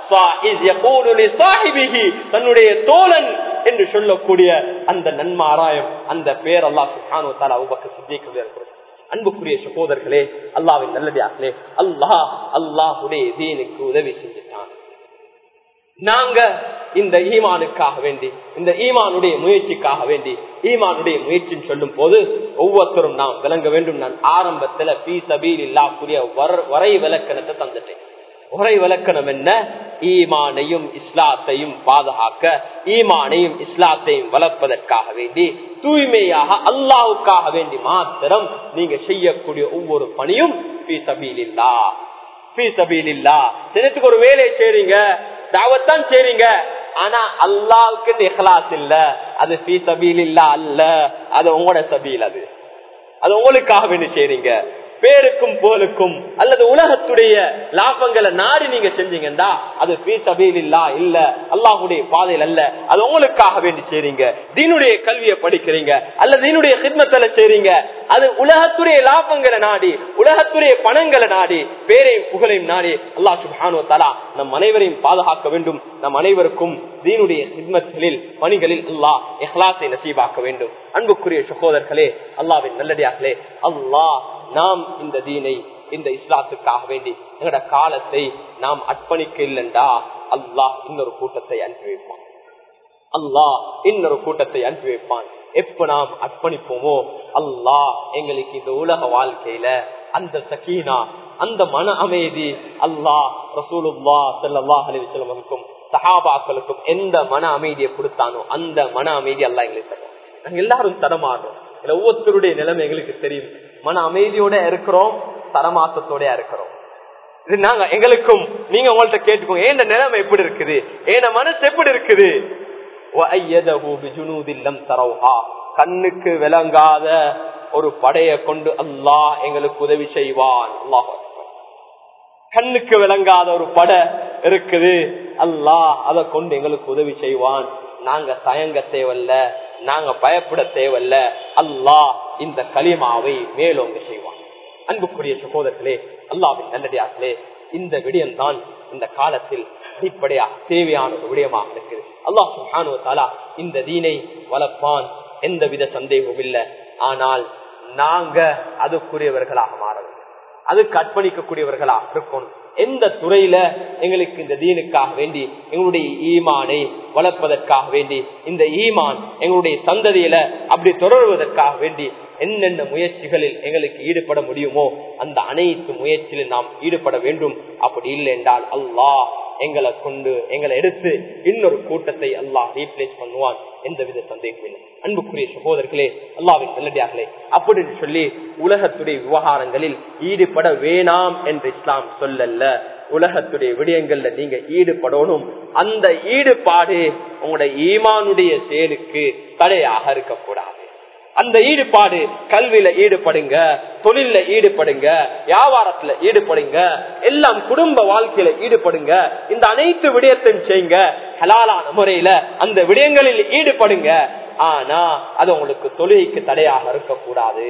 தன்னுடைய தோழன் என்று சொல்லக்கூடிய அந்த நன்மாராயம் அந்த பேர் அல்லாஹ் சுஹானு தாலா அவுபக்க சித்திக்கிறது இருக்கிறது அன்புக்குரிய சகோதரர்களே அல்லாவின் நல்லடியார்களே அல்லாஹ் அல்லாஹுடைய தீனுக்கு உதவி செஞ்சுட்டான் நாங்க இந்த ஈமானுக்காக வேண்டி இந்த ஈமானுடைய முயற்சிக்காக வேண்டி ஈமானுடைய முயற்சின்னு சொல்லும் போது ஒவ்வொருத்தரும் நாம் விளங்க வேண்டும் நான் ஆரம்பத்துல பி சபீல் இல்லாக்கூடிய வரை விளக்கணத்தை தந்துட்டேன் உரை விளக்கணம் என்ன ஈமானையும் இஸ்லாத்தையும் பாதுகாக்க ஈமானையும் இஸ்லாத்தையும் வளர்ப்பதற்காக வேண்டி தூய்மையாக அல்லாவுக்காக வேண்டி மாத்திரம் நீங்க செய்யக்கூடிய ஒவ்வொரு பணியும் தினத்துக்கு ஒரு வேலையை செய்றீங்க தாவத்தான் செய்றீங்க ஆனா அல்லாவுக்கு இஹ்லாஸ் இல்ல அது பி சபீல் இல்ல அல்ல அது உங்களோட சபீல் அது அது உங்களுக்காக வேண்டி செய்றீங்க பேருக்கும் போலுக்கும் அல்லது உலகத்துடைய லாபங்களை நாடி நீங்க செஞ்சீங்கன்னா அது இல்லா இல்ல அல்லாஹுடைய பாதையில் அல்ல அது உங்களுக்காக வேண்டி செய்றீங்க தீனுடைய கல்வியை படிக்கிறீங்க அல்லது தீனுடைய ஹித்மத்துல செய்றீங்க அது உலகத்துடைய லாபங்களை நாடி உலகத்துடைய பணங்களை நாடி பேரையும் புகழையும் நாடி அல்லாஹ் சுபானு தலா நம் அனைவரையும் பாதுகாக்க வேண்டும் நம் அனைவருக்கும் தீனுடைய ஹித்மத்களில் பணிகளில் அல்லாஹ் இஹ்லாசை நசீபாக்க வேண்டும் அன்புக்குரிய சகோதரர்களே அல்லாவின் நல்லடியார்களே அல்லாஹ் நாம் இந்த தீனை இந்த இஸ்லாத்துக்காக வேண்டி எங்களோட காலத்தை நாம் அர்ப்பணிக்க இல்லைண்டா அல்லாஹ் இன்னொரு கூட்டத்தை அனுப்பி வைப்பான் அல்லாஹ் இன்னொரு கூட்டத்தை அனுப்பி வைப்பான் எப்ப நாம் அர்ப்பணிப்போமோ அல்லாஹ் எங்களுக்கு இந்த உலக வாழ்க்கையில அந்த சக்கீனா அந்த மன அமைதி அல்லாஹ் ரசூலுல்லா செல்லல்லாஹ் அலிவசலமுக்கும் சஹாபாக்களுக்கும் எந்த மன அமைதியை கொடுத்தானோ அந்த மன அமைதி அல்லா எங்களுக்கு தருவோம் நாங்க எல்லாரும் தரமாடுறோம் இல்ல ஒவ்வொருத்தருடைய நிலைமை எங்களுக்கு தெரியும் மன அமைதியோட இருக்கிறோம் தரமாசத்தோட இருக்கிறோம் இது நாங்க எங்களுக்கும் நீங்க உங்கள்ட்ட கேட்டுக்கோங்க ஏன் நிலைமை எப்படி இருக்குது ஏன் மனசு எப்படி இருக்குது கண்ணுக்கு விளங்காத ஒரு படைய கொண்டு அல்லாஹ் எங்களுக்கு உதவி செய்வான் அல்லாஹ் கண்ணுக்கு விளங்காத ஒரு படை இருக்குது அல்லாஹ் அதை கொண்டு எங்களுக்கு உதவி செய்வான் நாங்க தயங்க தேவல்ல நாங்க பயப்பட தேவல்ல அல்லாஹ் இந்த களிமாவை மேலோங்க செய்வான் அன்புக்குரிய சகோதரர்களே அல்லாவின் நல்லடியார்களே இந்த விடயம் தான் இந்த காலத்தில் அடிப்படையாக தேவையான ஒரு விடயமாக இருக்குது அல்லாஹ் சுஹானு தாலா இந்த தீனை வளர்ப்பான் எந்த வித சந்தேகமும் இல்லை ஆனால் நாங்க அதுக்குரியவர்களாக மாற வேண்டும் அதுக்கு அர்ப்பணிக்கக்கூடியவர்களாக இருக்கணும் எந்த துறையில எங்களுக்கு இந்த தீனுக்காக வேண்டி எங்களுடைய ஈமானை வளர்ப்பதற்காக வேண்டி இந்த ஈமான் எங்களுடைய சந்ததியில அப்படி தொடர்வதற்காக வேண்டி என்னென்ன முயற்சிகளில் எங்களுக்கு ஈடுபட முடியுமோ அந்த அனைத்து முயற்சியிலும் நாம் ஈடுபட வேண்டும் அப்படி இல்லை என்றால் அல்லாஹ் எங்களை கொண்டு எங்களை எடுத்து இன்னொரு கூட்டத்தை அல்லாஹ் ரீப்ளேஸ் பண்ணுவான் எந்த வித சந்தேகம் இல்லை அன்புக்குரிய சகோதரர்களே அல்லாவின் நல்லடியார்களே அப்படின்னு சொல்லி உலகத்துடைய விவகாரங்களில் ஈடுபட வேணாம் என்று இஸ்லாம் சொல்லல்ல உலகத்துடைய விடயங்கள்ல நீங்க ஈடுபடணும் அந்த ஈடுபாடு உங்களுடைய ஈமானுடைய செயலுக்கு தடையாக இருக்கக்கூடாது அந்த ஈடுபாடு கல்வியில ஈடுபடுங்க தொழில ஈடுபடுங்க வியாபாரத்துல ஈடுபடுங்க எல்லாம் குடும்ப வாழ்க்கையில ஈடுபடுங்க இந்த அனைத்து விடயத்தையும் செய்யுங்க ஹலாலான முறையில அந்த விடயங்களில் ஈடுபடுங்க ஆனா அது உங்களுக்கு தொழுகைக்கு தடையாக இருக்கக்கூடாது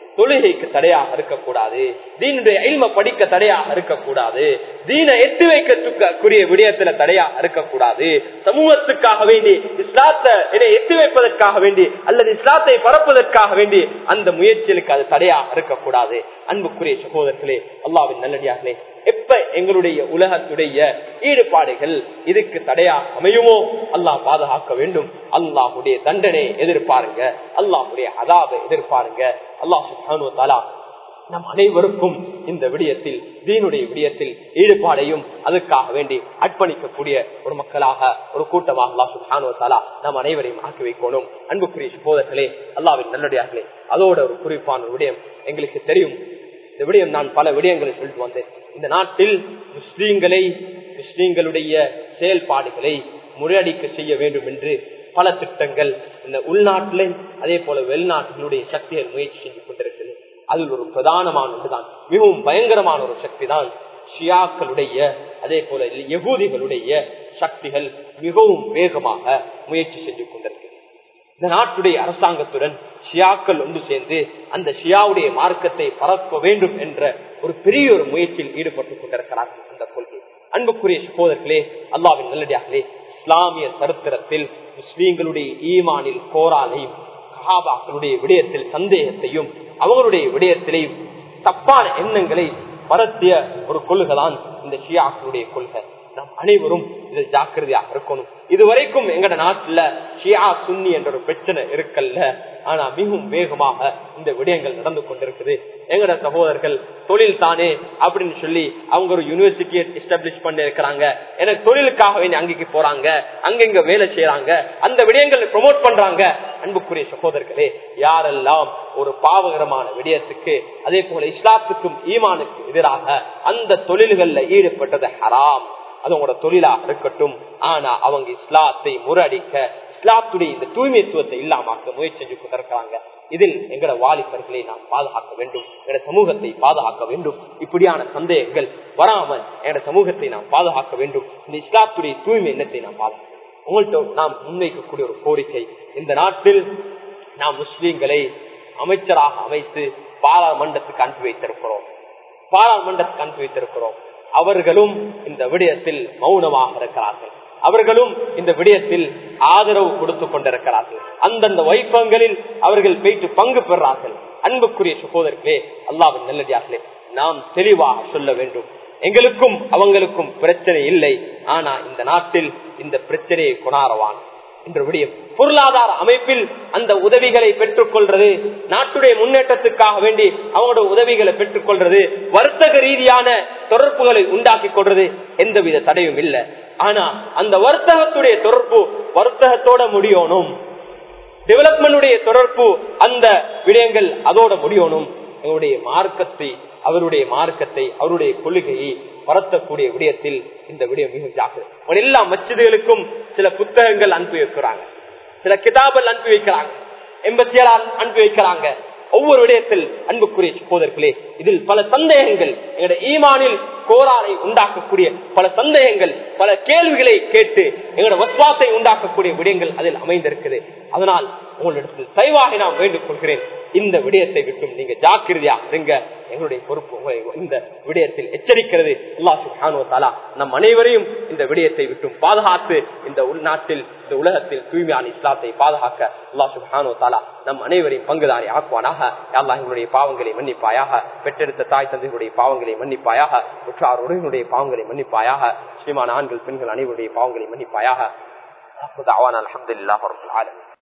தொழுகைக்கு தடையாக இருக்கக்கூடாது தீனுடைய இல்ம படிக்க தடையாக இருக்கக்கூடாது தீனை எட்டு வைக்கக்கூடிய விடயத்துல தடையாக இருக்கக்கூடாது சமூகத்துக்காக வேண்டி இஸ்லாத்தை இதை எட்டு வைப்பதற்காக வேண்டி அல்லது இஸ்லாத்தை பரப்புவதற்காக வேண்டி அந்த முயற்சிகளுக்கு அது தடையாக இருக்கக்கூடாது அன்புக்குரிய சகோதரர்களே அல்லாவின் நல்லடியார்களே எப்ப எங்களுடைய உலகத்துடைய ஈடுபாடுகள் இதுக்கு தடையா அமையுமோ அல்லாஹ் பாதுகாக்க வேண்டும் அல்லாஹுடைய தண்டனை எதிர்பாருங்க அல்லாஹுடைய அதாபை எதிர்பாருங்க அல்லாஹ் சுப்ஹானு தஆலா நம் அனைவருக்கும் இந்த விடயத்தில் தீனுடைய விடயத்தில் ஈடுபாடையும் அதுக்காக வேண்டி அர்ப்பணிக்கக்கூடிய ஒரு மக்களாக ஒரு கூட்டமாக அல்லாஹ் சுப்ஹானு தஆலா நம் அனைவரையும் ஆக்கி வைக்கணும் அன்புக்குரிய சகோதரர்களே அல்லாவின் நல்லடியார்களே அதோட ஒரு குறிப்பான ஒரு விடயம் எங்களுக்கு தெரியும் இந்த விடயம் நான் பல விடயங்களை சொல்லிட்டு வந்தேன் இந்த நாட்டில் முஸ்லீம்களை முஸ்லீம்களுடைய செயல்பாடுகளை முறியடிக்க செய்ய வேண்டும் என்று பல திட்டங்கள் இந்த உள்நாட்டிலே அதே போல வெளிநாட்டினுடைய சக்திகள் முயற்சி செஞ்சு கொண்டிருக்கிறது அதில் ஒரு பிரதானமான ஒன்றுதான் மிகவும் பயங்கரமான ஒரு சக்தி தான் ஷியாக்களுடைய அதே போல யகூதிகளுடைய சக்திகள் மிகவும் வேகமாக முயற்சி செஞ்சு கொண்டிருக்கிறது இந்த நாட்டுடைய அரசாங்கத்துடன் ஷியாக்கள் ஒன்று சேர்ந்து அந்த ஷியாவுடைய மார்க்கத்தை பரப்ப வேண்டும் என்ற ஒரு பெரிய ஒரு முயற்சியில் ஈடுபட்டுக் கொண்டிருக்கிறார்கள் அந்த கொள்கை அன்புக்குரிய சகோதரர்களே அல்லாவின் நல்லடியார்களே இஸ்லாமிய சரித்திரத்தில் முஸ்லீம்களுடைய ஈமானில் கோராலையும் சஹாபாக்களுடைய விடயத்தில் சந்தேகத்தையும் அவங்களுடைய விடயத்திலையும் தப்பான எண்ணங்களை பரத்திய ஒரு கொள்கைதான் இந்த ஷியாக்களுடைய கொள்கை நாம் அனைவரும் இதில் ஜாக்கிரதையாக இருக்கணும் இதுவரைக்கும் எங்கட நாட்டுல ஷியா சுன்னி என்ற ஒரு பிரச்சனை இருக்கல்ல ஆனா மிகவும் வேகமாக இந்த விடயங்கள் நடந்து கொண்டிருக்குது எங்கட சகோதரர்கள் தொழில் தானே அப்படின்னு சொல்லி அவங்க ஒரு யூனிவர்சிட்டியை எஸ்டாப்ளிஷ் பண்ணி இருக்கிறாங்க எனக்கு தொழிலுக்காக வேண்டி அங்கேக்கு போறாங்க அங்கங்க வேலை செய்யறாங்க அந்த விடயங்களை ப்ரொமோட் பண்றாங்க அன்புக்குரிய சகோதரர்களே யாரெல்லாம் ஒரு பாவகரமான விடயத்துக்கு அதே போல இஸ்லாத்துக்கும் ஈமானுக்கு எதிராக அந்த தொழில்கள்ல ஈடுபட்டது ஹராம் அது உங்களோட தொழிலாக இருக்கட்டும் ஆனா அவங்க இஸ்லாத்தை முறடிக்க இஸ்லாத்துடைய இந்த தூய்மைத்துவத்தை இல்லாமக்க முயற்சி செஞ்சு கொண்டிருக்கிறாங்க இதில் எங்கட வாலிபர்களை நாம் பாதுகாக்க வேண்டும் எங்க சமூகத்தை பாதுகாக்க வேண்டும் இப்படியான சந்தேகங்கள் வராமல் எங்க சமூகத்தை நாம் பாதுகாக்க வேண்டும் இந்த இஸ்லாத்துடைய தூய்மை எண்ணத்தை நாம் பாதுகாக்க உங்கள்கிட்ட நாம் முன்வைக்கக்கூடிய ஒரு கோரிக்கை இந்த நாட்டில் நாம் முஸ்லீம்களை அமைச்சராக அமைத்து பாராளுமன்றத்துக்கு அனுப்பி வைத்திருக்கிறோம் பாராளுமன்றத்துக்கு அனுப்பி வைத்திருக்கிறோம் அவர்களும் இந்த விடயத்தில் மௌனமாக இருக்கிறார்கள் அவர்களும் இந்த விடயத்தில் ஆதரவு கொடுத்து கொண்டிருக்கிறார்கள் அந்தந்த வைப்பங்களில் அவர்கள் போயிட்டு பங்கு பெறார்கள் அன்புக்குரிய சகோதரர்களே அல்லாவின் நல்லடியார்களே நாம் தெளிவாக சொல்ல வேண்டும் எங்களுக்கும் அவங்களுக்கும் பிரச்சனை இல்லை ஆனா இந்த நாட்டில் இந்த பிரச்சனையை கொணாரவான் என்ற விடயம் பொருளாதார அமைப்பில் அந்த உதவிகளை பெற்றுக் கொள்றது நாட்டுடைய முன்னேற்றத்துக்காக வேண்டி அவங்களோட உதவிகளை பெற்றுக் கொள்றது வர்த்தக ரீதியான தொடர்புகளை உண்டாக்கி கொள்றது எந்தவித தடையும் இல்லை ஆனா அந்த வர்த்தகத்துடைய தொடர்பு வர்த்தகத்தோட முடியணும் டெவலப்மெண்டுடைய தொடர்பு அந்த விடயங்கள் அதோட முடியணும் எங்களுடைய மார்க்கத்தை அவருடைய மார்க்கத்தை அவருடைய கொள்கையை பரத்தக்கூடிய விடயத்தில் இந்த விடயம் மிக ஜாக்கிரதை எல்லா மச்சிதுகளுக்கும் சில புத்தகங்கள் அனுப்பி வைக்கிறாங்க சில கிதாபல் அனுப்பி வைக்கிறாங்க எம்பசியலால் அனுப்பி வைக்கிறாங்க ஒவ்வொரு விடயத்தில் அன்புக்குரிய சகோதரர்களே இதில் பல சந்தேகங்கள் எங்களுடைய ஈமானில் கோராலை உண்டாக்கக்கூடிய பல சந்தேகங்கள் பல கேள்விகளை கேட்டு எங்களோட வஸ்வாசை உண்டாக்கக்கூடிய விடயங்கள் அதில் அமைந்திருக்குது அதனால் உங்களிடத்தில் தயவாக நான் வேண்டுக் கொள்கிறேன் இந்த விடயத்தை விட்டும் நீங்க ஜாக்கிரதையா இருங்க எங்களுடைய பொறுப்பு உங்களை இந்த விடயத்தில் எச்சரிக்கிறது தாலா நம் அனைவரையும் இந்த விடயத்தை விட்டும் பாதுகாத்து இந்த உள்நாட்டில் இந்த உலகத்தில் தூய்மையான இஸ்லாத்தை பாதுகாக்க அல்லா சுஹானோ தாலா நம் அனைவரையும் பங்குதாரி ஆக்குவானாக அல்லா எங்களுடைய பாவங்களை மன்னிப்பாயாக பெற்றெடுத்த தாய் தந்தைகளுடைய பாவங்களை மன்னிப்பாயாக உற்றார் உறவினுடைய பாவங்களை மன்னிப்பாயாக ஸ்ரீமான ஆண்கள் பெண்கள் அனைவருடைய பாவங்களை மன்னிப்பாயாக அலமதுல்லா